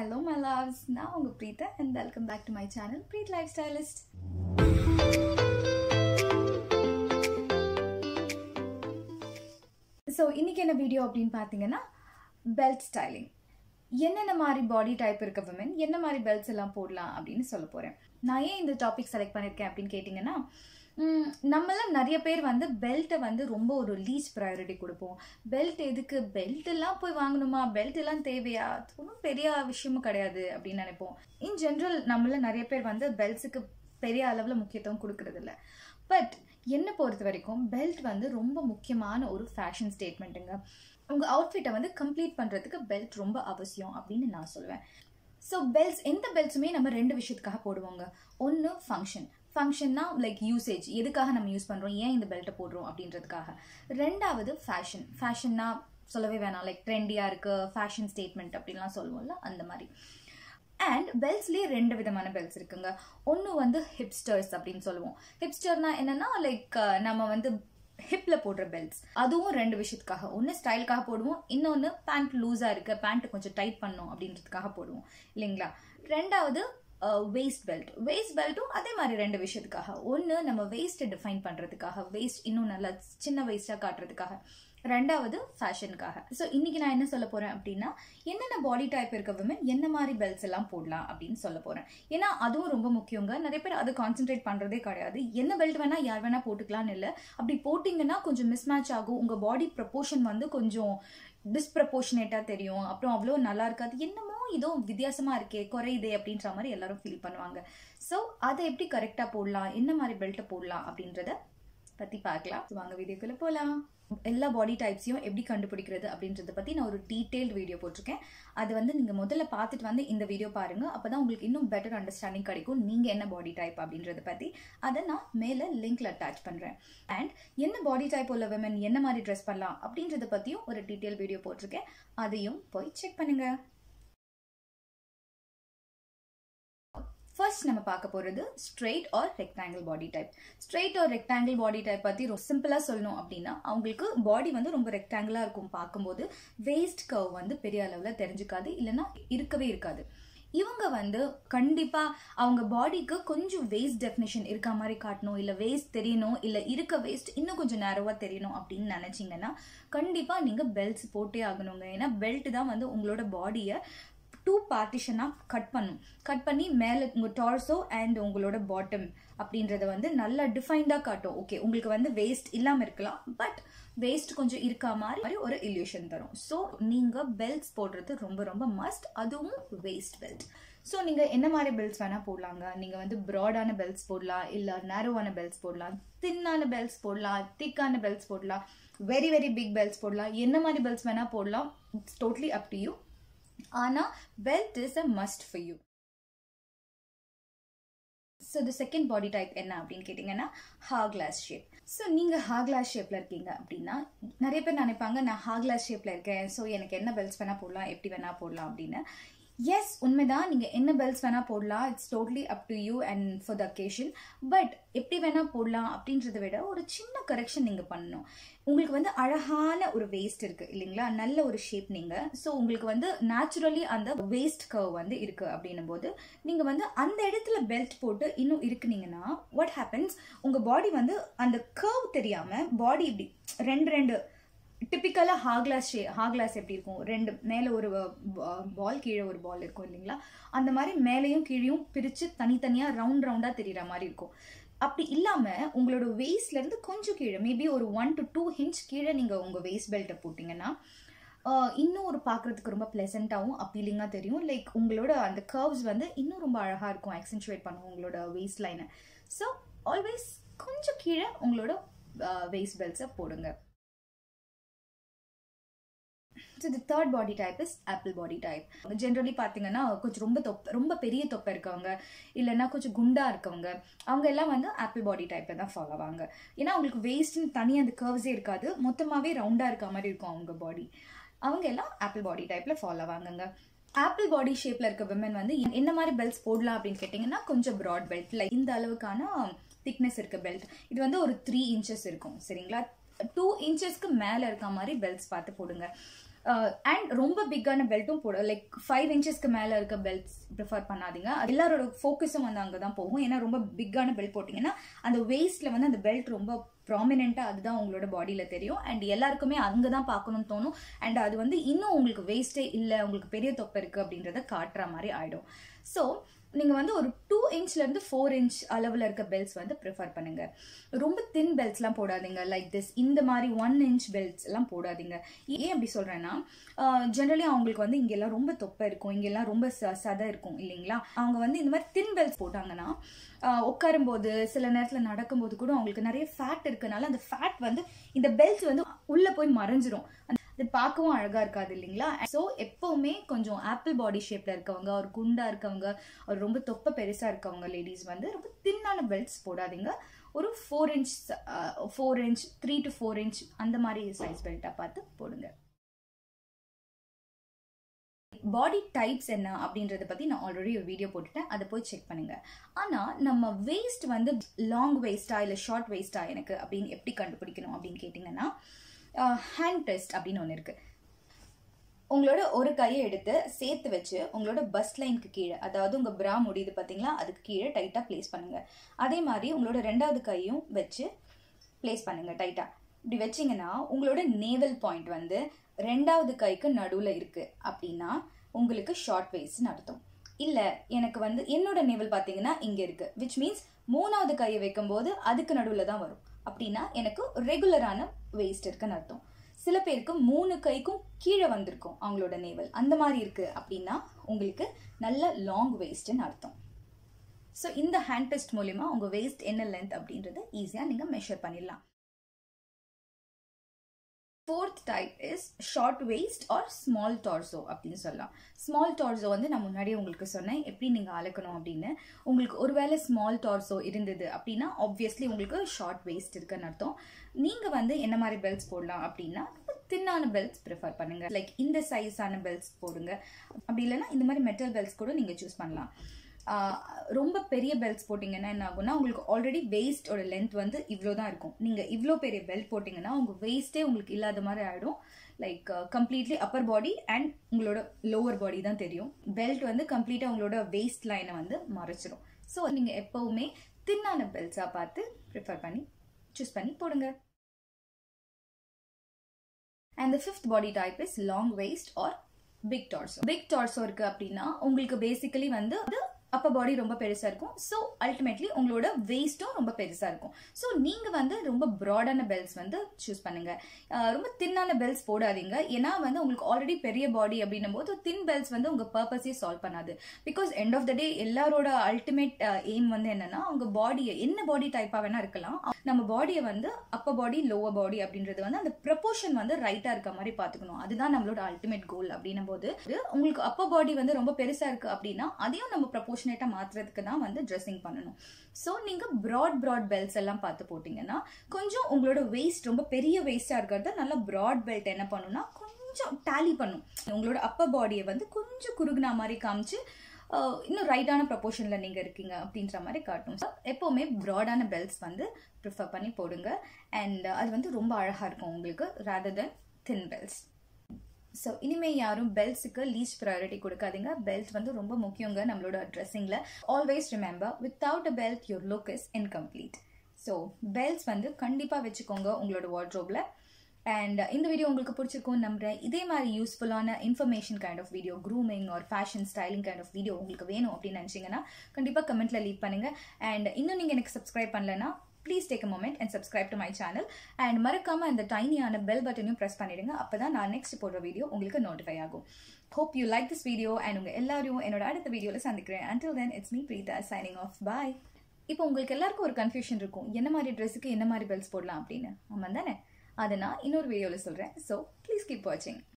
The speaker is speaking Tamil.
Hello, my loves. நான் உங்க Preetha and welcome back to my channel, Preet Lifestylist. So இன்னைக்கு என்ன வீடியோ அப்படின்னு பார்த்தீங்கன்னா பெல்ட் ஸ்டைலிங் என்னென்ன மாதிரி பாடி டைப் இருக்க விமன் என்ன மாதிரி பெல்ட்ஸ் எல்லாம் போடலாம் அப்படின்னு சொல்ல போகிறேன் நான் ஏன் இந்த டாபிக் செலக்ட் பண்ணியிருக்கேன் அப்படின்னு கேட்டிங்கன்னா ம், நம்மள நிறைய பேர் வந்து பெல்ட்டை வந்து ரொம்ப ஒரு லீச் ப்ரையாரிட்டி கொடுப்போம் பெல்ட் எதுக்கு பெல்ட் எல்லாம் போய் வாங்கணுமா பெல்ட் எல்லாம் தேவையா அது ஒன்றும் பெரிய விஷயமும் கிடையாது அப்படின்னு நினைப்போம் இன் ஜென்ரல் நம்மள நிறைய பேர் வந்து பெல்ட்ஸுக்கு பெரிய அளவில் முக்கியத்துவம் கொடுக்கறது இல்ல பட் என்னை பொறுத்த வரைக்கும் பெல்ட் வந்து ரொம்ப முக்கியமான ஒரு ஃபேஷன் ஸ்டேட்மெண்ட்டுங்க உங்கள் அவுட்ஃபிட்டை வந்து கம்ப்ளீட் பண்ணுறதுக்கு பெல்ட் ரொம்ப அவசியம் அப்படின்னு நான் சொல்லுவேன் ஸோ பெல்ட்ஸ் எந்த பெல்ட்ஸுமே நம்ம ரெண்டு விஷயத்துக்காக போடுவோங்க ஒன்று ஃபங்க்ஷன் ஃபங்க்ஷன்னா லைக் யூசேஜ் எதுக்காக நம்ம யூஸ் பண்ணுறோம் ஏன் இந்த பெல்ட்டை போடுறோம் அப்படின்றதுக்காக ரெண்டாவது ஃபேஷன் ஃபேஷன்னா சொல்லவே வேணாம் லைக் ட்ரெண்டியாக இருக்கு ஃபேஷன் ஸ்டேட்மெண்ட் அப்படின்லாம் சொல்லுவோம்ல அந்த மாதிரி அண்ட் பெல்ட்ஸ்லேயே ரெண்டு விதமான பெல்ட்ஸ் இருக்குங்க ஒன்று வந்து ஹிப்ஸ்டர்ஸ் அப்படின்னு சொல்லுவோம் ஹிப்ஸ்டர்னா என்னன்னா லைக் நம்ம வந்து ஹிப்ல போடுற பெல்ட்ஸ் அதுவும் ரெண்டு விஷயத்துக்காக ஒன்று ஸ்டைலுக்காக போடுவோம் இன்னொன்று பேண்ட் லூஸாக இருக்கு பேண்ட் கொஞ்சம் டைட் பண்ணும் அப்படின்றதுக்காக போடுவோம் இல்லைங்களா ரெண்டாவது வேஸ்ட் பெல்ட் வேஸ்ட் பெல்ட்டும் அதே மாதிரி ரெண்டு விஷயத்துக்காக ஒன்று நம்ம வேஸ்ட்டை டிஃபைன் பண்ணுறதுக்காக வேஸ்ட் இன்னும் நல்லா சின்ன வேஸ்ட்டாக காட்டுறதுக்காக ரெண்டாவது ஃபேஷனுக்காக ஸோ இன்னைக்கு நான் என்ன சொல்ல போறேன் அப்படின்னா என்னென்ன பாடி டைப் இருக்க விமன் என்ன மாதிரி பெல்ட்ஸ் எல்லாம் போடலாம் அப்படின்னு சொல்ல போறேன் ஏன்னா அதுவும் ரொம்ப முக்கியங்க நிறைய பேர் அதை கான்சென்ட்ரேட் பண்றதே கிடையாது என்ன பெல்ட் வேணா யார் வேணா போட்டுக்கலாம்னு இல்லை அப்படி போட்டிங்கன்னா கொஞ்சம் மிஸ்மேட்ச் ஆகும் உங்க பாடி ப்ரப்போர்ஷன் வந்து கொஞ்சம் டிஸ்ப்ரப்போர்ஷனேட்டாக தெரியும் அப்புறம் அவ்வளோ நல்லா இருக்காது என்னமோ இதோ வித்தியாசமா இருக்கே குறையுதே அப்படின்ற மாதிரி எல்லாரும் ஃபீல் பண்ணுவாங்க ஸோ அதை எப்படி கரெக்டாக போடலாம் என்ன மாதிரி பெல்ட்டை போடலாம் அப்படின்றத பற்றி பார்க்கலாம் So, வாங்க வீடியோக்குள்ளே போகலாம் எல்லா பாடி டைப்ஸையும் எப்படி கண்டுபிடிக்கிறது அப்படின்றத பற்றி நான் ஒரு டீட்டெயில்டு வீடியோ போட்டிருக்கேன் அது வந்து நீங்கள் முதல்ல பார்த்துட்டு வந்து இந்த வீடியோ பாருங்க அப்போ தான் உங்களுக்கு இன்னும் பெட்டர் அண்டர்ஸ்டாண்டிங் கிடைக்கும் நீங்கள் என்ன பாடி டைப் அப்படின்றத பற்றி அதை நான் மேலே லிங்க்ல அட்டாச் பண்ணுறேன் அண்ட் என்ன பாடி டைப் உள்ள women என்ன மாதிரி ட்ரெஸ் பண்ணலாம் அப்படின்றத பற்றியும் ஒரு டீட்டெயில் வீடியோ போட்டிருக்கேன் அதையும் போய் செக் பண்ணுங்க ஃபர்ஸ்ட் நம்ம பார்க்க போகிறது straight or rectangle body type straight or rectangle body type பற்றி ரொம்ப சிம்பிளாக சொல்லணும் அப்படின்னா அவங்களுக்கு பாடி வந்து ரொம்ப ரெக்டாங்கிளாக இருக்கும் பார்க்கும்போது வேஸ்ட் கர்வ் வந்து பெரிய அளவில் தெரிஞ்சுக்காது இல்லைன்னா இருக்கவே இருக்காது இவங்க வந்து கண்டிப்பா அவங்க பாடிக்கு கொஞ்சம் வேஸ்ட் டெஃபினேஷன் இருக்க மாதிரி காட்டணும் இல்ல வேஸ்ட் தெரியணும் இல்ல இருக்க வேஸ்ட் இன்னும் கொஞ்சம் நேரவா தெரியணும் அப்படின்னு நினைச்சீங்கன்னா கண்டிப்பா நீங்க பெல்ட்ஸ் போட்டே ஆகணுங்க ஏன்னா பெல்ட் தான் வந்து உங்களோட பாடியை டூ பார்ட்டிஷனாக கட் பண்ணும் கட் பண்ணி மேலே உங்கள் டார்ஸோ அண்ட் உங்களோட பாட்டம் அப்படின்றத வந்து நல்லா டிஃபைன்டாக காட்டும் ஓகே உங்களுக்கு வந்து வேஸ்ட் இல்லாமல் இருக்கலாம் பட் வேஸ்ட் கொஞ்சம் இருக்கா மாதிரி மாதிரி ஒரு இல்யூஷன் தரும் ஸோ நீங்கள் பெல்ட்ஸ் போடுறது ரொம்ப ரொம்ப மஸ்ட் அதுவும் வேஸ்ட் பெல்ட் ஸோ நீங்கள் என்ன மாதிரி பெல்ட்ஸ் வேணால் போடலாங்க நீங்கள் வந்து ப்ராடான பெல்ட்ஸ் போடலாம் இல்லை நேரோவான பெல்ட்ஸ் போடலாம் தின்னான பெல்ட்ஸ் போடலாம் திக்கான பெல்ட்ஸ் போடலாம் வெரி வெரி பிக் பெல்ட்ஸ் போடலாம் என்ன மாதிரி பெல்ட்ஸ் வேணால் போடலாம் it's totally up to you ஆனா belt is a must for you so the second body type என்ன அப்படின்னு கேட்டிங்கன்னா ஹா கிளாஸ் ஷேப் ஸோ நீங்கள் ஹா கிளாஸ் ஷேப்பில் இருக்கீங்க அப்படின்னா நிறைய பேர் நினைப்பாங்க நான் ஹா கிளாஸ் ஷேப்பில் இருக்கேன் ஸோ எனக்கு என்ன பெல்ட்ஸ் வேணால் போடலாம் எப்படி வேணால் போடலாம் அப்படின்னு எஸ் உண்மைதான் நீங்கள் என்ன பெல்ட்ஸ் வேணால் போடலாம் it's totally up to you and for the occasion but எப்படி வேணால் போடலாம் அப்படின்றத விட ஒரு சின்ன கரெக்ஷன் நீங்கள் பண்ணணும் உங்களுக்கு வந்து அழகான ஒரு வேஸ்ட் இருக்கு இல்லைங்களா நல்ல ஒரு ஷேப் நீங்க ஸோ உங்களுக்கு வந்து நேச்சுரலி அந்த வேஸ்ட் கர்வ் வந்து இருக்கு அப்படின்னும் போது நீங்க வந்து அந்த இடத்துல பெல்ட் போட்டு இன்னும் இருக்குனீங்கன்னா வாட் ஹேப்பன்ஸ் உங்க பாடி வந்து அந்த கர்வ் தெரியாம பாடி இப்படி ரெண்டு ரெண்டு டிப்பிக்கலாக ஹாக்லாஸ் ஷே ஹாக்லாஸ் எப்படி இருக்கும் ரெண்டு மேலே ஒரு பால் கீழே ஒரு பால் இருக்கும் இல்லைங்களா அந்த மாதிரி மேலேயும் கீழேயும் பிரித்து தனித்தனியாக ரவுண்ட் ரவுண்டாக தெரிகிற மாதிரி இருக்கும் அப்படி இல்லாமல் உங்களோட வேஸ்ட்லேருந்து கொஞ்சம் கீழே மேபி ஒரு ஒன் டு டூ ஹிஞ்ச் கீழே நீங்கள் உங்கள் வேஸ்ட் பெல்ட்டை போட்டிங்கன்னா ஆஹ், இன்னும் ஒரு பார்க்குறதுக்கு ரொம்ப ப்ளசண்ட்டாகவும் அப்பீலிங்காக தெரியும் லைக் உங்களோட அந்த கர்வ்ஸ் வந்து இன்னும் ரொம்ப அழகாக இருக்கும் ஆக்சென்ச்சுவேட் பண்ணும் உங்களோட வேஸ்ட் லைனை ஸோ ஆல்வேஸ் கொஞ்சம் கீழே உங்களோட வேஸ்ட் பெல்ட்ஸை போடுங்க so the third body type is apple body type generally பார்த்தீங்கன்னா கொஞ்சம் ரொம்ப தொப்பை ரொம்ப பெரிய தொப்பை இருக்கவங்க இல்லைன்னா கொஞ்சம் குண்டா இருக்கவங்க அவங்க எல்லாம் வந்து ஆப்பிள் பாடி டைப்பை தான் ஃபாலோ ஆவாங்க ஏன்னா அவங்களுக்கு வேஸ்ட்னு தனியாக அந்த கர்வ்ஸே இருக்காது மொத்தமாகவே ரவுண்டாக இருக்க மாதிரி இருக்கும் அவங்க பாடி அவங்க எல்லாம் ஆப்பிள் பாடி டைப்பில் ஃபாலோ ஆவாங்கங்க ஆப்பிள் பாடி ஷேப்பில் இருக்க விமன் வந்து என்ன மாதிரி பெல்ட்ஸ் போடலாம் அப்படின்னு கேட்டிங்கன்னா கொஞ்சம் ப்ராட் பெல்ட் லைக் இந்த அளவுக்கான திக்னஸ் இருக்க பெல்ட் இது வந்து ஒரு த்ரீ இன்ச்சஸ் இருக்கும் சரிங்களா டூ இன்ச்சஸ்க்கு மேலே இருக்க மாதிரி பெல்ட்ஸ் பார்த்து போடுங்க அண்ட் ரொம்ப பிக்கான பெல்ட்டும் போட லைக் ஃபைவ் இன்ச்சஸ்க்கு மேலே இருக்க பெல்ட்ஸ் ப்ரிஃபர் பண்ணாதீங்க அது எல்லாரோட ஃபோக்கஸும் வந்து அங்கே தான் போகும் ஏன்னா ரொம்ப பிக்கான பெல்ட் போட்டிங்கன்னா அந்த வெயிஸ்ட்டில் வந்து அந்த பெல்ட் ரொம்ப ப்ராமினெண்ட்டாக அதுதான் உங்களோட பாடியில் தெரியும் அண்ட் எல்லாருக்குமே அங்கே தான் பார்க்கணும்னு தோணும் அண்ட் அது வந்து இன்னும் உங்களுக்கு வேஸ்ட்டே இல்லை உங்களுக்கு பெரிய தொப்பை இருக்குது அப்படின்றத காட்டுற மாதிரி ஆகிடும் ஸோ நீங்கள் வந்து ஒரு டூ இன்ச்லேருந்து ஃபோர் இன்ச் அளவில் இருக்க பெல்ட்ஸ் வந்து ப்ரிஃபர் பண்ணுங்கள் ரொம்ப தின் பெல்ட்ஸ்லாம் போடாதீங்க லைக் திஸ் இந்த மாதிரி ஒன் இன்ச் பெல்ட்ஸ் எல்லாம் போடாதீங்க ஏன் அப்படி சொல்கிறேன்னா ஜென்ரலி அவங்களுக்கு வந்து இங்கெல்லாம் ரொம்ப தொப்பை இருக்கும் இங்கெல்லாம் ரொம்ப ச சதை இருக்கும் இல்லைங்களா அவங்க வந்து இந்த மாதிரி தின் பெல்ட்ஸ் போட்டாங்கன்னா உட்காரும்போது சில நேரத்தில் நடக்கும்போது கூட அவங்களுக்கு நிறைய ஃபேட் இருக்கனால அந்த ஃபேட் வந்து இந்த பெல்ட்ஸ் வந்து உள்ளே போய் மறைஞ்சிரும் அது பார்க்கவும் அழகாக இருக்காது இல்லைங்களா ஸோ எப்போவுமே கொஞ்சம் ஆப்பிள் பாடி ஷேப்பில் இருக்கவங்க ஒரு குண்டா இருக்கவங்க ஒரு ரொம்ப தொப்பை பெருசாக இருக்கவங்க லேடிஸ் வந்து ரொம்ப தின்னான பெல்ட்ஸ் போடாதீங்க ஒரு four inch four inch three to four inch அந்த மாதிரி சைஸ் பெல்ட்டாக பார்த்து போடுங்க பாடி டைப்ஸ் என்ன அப்படின்றத பற்றி நான் ஆல்ரெடி ஒரு வீடியோ போட்டுட்டேன் அதை போய் செக் பண்ணுங்க ஆனால் நம்ம வேஸ்ட் வந்து லாங் வேஸ்டா இல்லை ஷார்ட் வேஸ்டா எனக்கு அப்படின்னு எப்படி கண்டுபிடிக்கணும் அப்படின்னு கேட்டிங்கன்னா ஹேண்ட் டெஸ்ட் அப்படின்னு ஒன்று இருக்குது உங்களோட ஒரு கையை எடுத்து சேர்த்து வச்சு உங்களோட பஸ் லைனுக்கு கீழே அதாவது உங்கள் பிரா முடியுது பார்த்தீங்களா அதுக்கு கீழே டைட்டாக ப்ளேஸ் பண்ணுங்கள் அதே மாதிரி உங்களோட ரெண்டாவது கையும் வச்சு ப்ளேஸ் பண்ணுங்கள் டைட்டாக இப்படி வச்சிங்கன்னா உங்களோட நேவல் பாயிண்ட் வந்து ரெண்டாவது கைக்கு நடுவில் இருக்குது அப்படின்னா உங்களுக்கு ஷார்ட் வேஸ்ட்னு அர்த்தம் இல்லை எனக்கு வந்து என்னோட நேவல் பார்த்தீங்கன்னா இங்கே இருக்குது விச் மீன்ஸ் மூணாவது கையை வைக்கும்போது அதுக்கு நடுவில் தான் வரும் அப்படின்னா எனக்கு ரெகுலரான வேஸ்ட் இருக்குன்னு அர்த்தம் சில பேருக்கு மூணு கைக்கும் கீழே வந்திருக்கும் அவங்களோட நேவல் அந்த மாதிரி இருக்கு அப்படின்னா உங்களுக்கு நல்ல லாங் வேஸ்ட்னு அர்த்தம் ஸோ இந்த ஹேண்ட் டெஸ்ட் மூலிமா உங்கள் வேஸ்ட் என்ன லென்த் அப்படின்றத ஈஸியாக நீங்கள் மெஷர் பண்ணிடலாம் fourth type is short waist or small torso அப்படின்னு சொல்லலாம் ஸ்மால் டார்சோ வந்து நான் முன்னாடியே உங்களுக்கு சொன்னேன் எப்படி நீங்கள் அளக்கணும் அப்படின்னு உங்களுக்கு ஒருவேளை ஸ்மால் டார்சோ இருந்தது அப்படின்னா ஆப்வியஸ்லி உங்களுக்கு ஷார்ட் வேஸ்ட் இருக்குன்னு அர்த்தம் நீங்கள் வந்து என்ன மாதிரி பெல்ட்ஸ் போடலாம் அப்படின்னா தின்னான பெல்ட்ஸ் ப்ரிஃபர் பண்ணுங்க லைக் இந்த சைஸான பெல்ட்ஸ் போடுங்க அப்படி இல்லைன்னா இந்த மாதிரி மெட்டல் பெல்ட்ஸ் கூட நீங்கள் சூஸ் பண்ணலாம் ரொம்ப பெரிய பெல்ட்ஸ் போட்டிங்கன்னா என்ன ஆகும்னா உங்களுக்கு ஆல்ரெடி வெயிஸ்டோட லென்த் வந்து இவ்வளோ தான் இருக்கும் நீங்கள் இவ்வளோ பெரிய பெல்ட் போட்டிங்கன்னா உங்கள் வெயிஸ்ட்டே உங்களுக்கு இல்லாத மாதிரி ஆகிடும் like completely upper body and உங்களோட லோவர் பாடி தான் தெரியும் பெல்ட் வந்து கம்ப்ளீட்டாக உங்களோட வேஸ்ட் லைனை வந்து மறைச்சிரும் ஸோ நீங்கள் எப்போவுமே தின்னான பெல்ட்ஸாக பார்த்து ப்ரிஃபர் பண்ணி சூஸ் பண்ணி போடுங்க and the fifth body type is long waist or big torso big torso இருக்கு அப்படின்னா உங்களுக்கு பேசிக்கலி வந்து அது அப்போ பாடி ரொம்ப பெருசாக இருக்கும் ஸோ அல்டிமேட்லி உங்களோட வேஸ்ட்டும் ரொம்ப பெருசாக இருக்கும் ஸோ நீங்கள் வந்து ரொம்ப ப்ராடான பெல்ட்ஸ் வந்து சூஸ் பண்ணுங்கள் ரொம்ப தின்னான பெல்ட்ஸ் போடாதீங்க ஏன்னா வந்து உங்களுக்கு ஆல்ரெடி பெரிய பாடி அப்படின்னும் போது தின் பெல்ட்ஸ் வந்து உங்கள் பர்பஸே சால்வ் பண்ணாது because end of the day எல்லாரோட அல்டிமேட் எய்ம் வந்து என்னன்னா உங்க பாடியை என்ன பாடி டைப்பாக வேணா இருக்கலாம் நம்ம பாடியை வந்து அப்பர் பாடி லோவர் பாடி அப்படின்றது வந்து அந்த ப்ரொபோர்ஷன் வந்து ரைட்டாக இருக்க மாதிரி பார்த்துக்கணும் அதுதான் நம்மளோட அல்டிமேட் கோல் அப்படின்னும் போது உங்களுக்கு அப்பர் பாடி வந்து ரொம்ப பெருசாக இருக்குது அப்படின்னா அதையும் நம்ம ப்ரொபோர்ஷன் ப்ரொபோர்ஷனேட்டாக மாற்றுறதுக்கு தான் வந்து ட்ரெஸ்ஸிங் பண்ணணும் ஸோ நீங்கள் ப்ராட் ப்ராட் பெல்ட்ஸ் எல்லாம் பார்த்து போட்டிங்கன்னா கொஞ்சம் உங்களோட வெயிஸ்ட் ரொம்ப பெரிய வெயிஸ்டாக இருக்கிறத நல்லா ப்ராட் பெல்ட் என்ன பண்ணுன்னா கொஞ்சம் டேலி பண்ணும் உங்களோட அப்பர் பாடியை வந்து கொஞ்சம் குறுகுனா மாதிரி காமிச்சு இன்னும் ரைட்டான ப்ரொபோர்ஷனில் நீங்கள் இருக்கீங்க அப்படின்ற மாதிரி காட்டும் ஸோ எப்போவுமே ப்ராடான பெல்ட்ஸ் வந்து ப்ரிஃபர் பண்ணி போடுங்க அண்ட் அது வந்து ரொம்ப அழகாக இருக்கும் உங்களுக்கு rather than thin belts so இனிமேல் யாரும் பெல்ட்ஸுக்கு லீஸ்ட் ப்ரையாரிட்டி கொடுக்காதீங்க பெல்ட் வந்து ரொம்ப முக்கியங்க நம்மளோட ட்ரெஸ்ஸிங்கில் always remember without a belt your look is incomplete so belts வந்து கண்டிப்பாக வச்சுக்கோங்க உங்களோட வார்ட்ரோப்பில் அண்ட் இந்த வீடியோ உங்களுக்கு பிடிச்சிருக்கும் நம்புறேன் இதே மாதிரி யூஸ்ஃபுல்லான information kind of video grooming ஒரு fashion styling kind of video உங்களுக்கு வேணும் அப்படின்னு நினச்சிங்கன்னா கண்டிப்பாக கமெண்ட்டில் லீவ் பண்ணுங்கள் அண்ட் இன்னும் நீங்கள் எனக்கு சப்ஸ்கிரைப் பண்ணலன்னா please take a moment and subscribe to my channel and மறக்காம அந்த டைனியான பெல் பட்டனையும் ப்ரெஸ் பண்ணிடுங்க அப்போ தான் நான் நெக்ஸ்ட் போடுற வீடியோ உங்களுக்கு நோட்டிஃபை ஆகும் hope you like this video and உங்கள் எல்லாரையும் என்னோட அடுத்த வீடியோவில் சந்திக்கிறேன் until then it's me Preetha signing off bye இப்போ உங்களுக்கு எல்லாருக்கும் ஒரு கன்ஃபியூஷன் இருக்கும் என்ன மாதிரி ட்ரெஸ்ஸுக்கு என்ன மாதிரி பெல்ட்ஸ் போடலாம் அப்படின்னு ஆமாம் தானே அதை நான் இன்னொரு வீடியோவில் சொல்கிறேன் ஸோ ப்ளீஸ் கீப் வாட்சிங்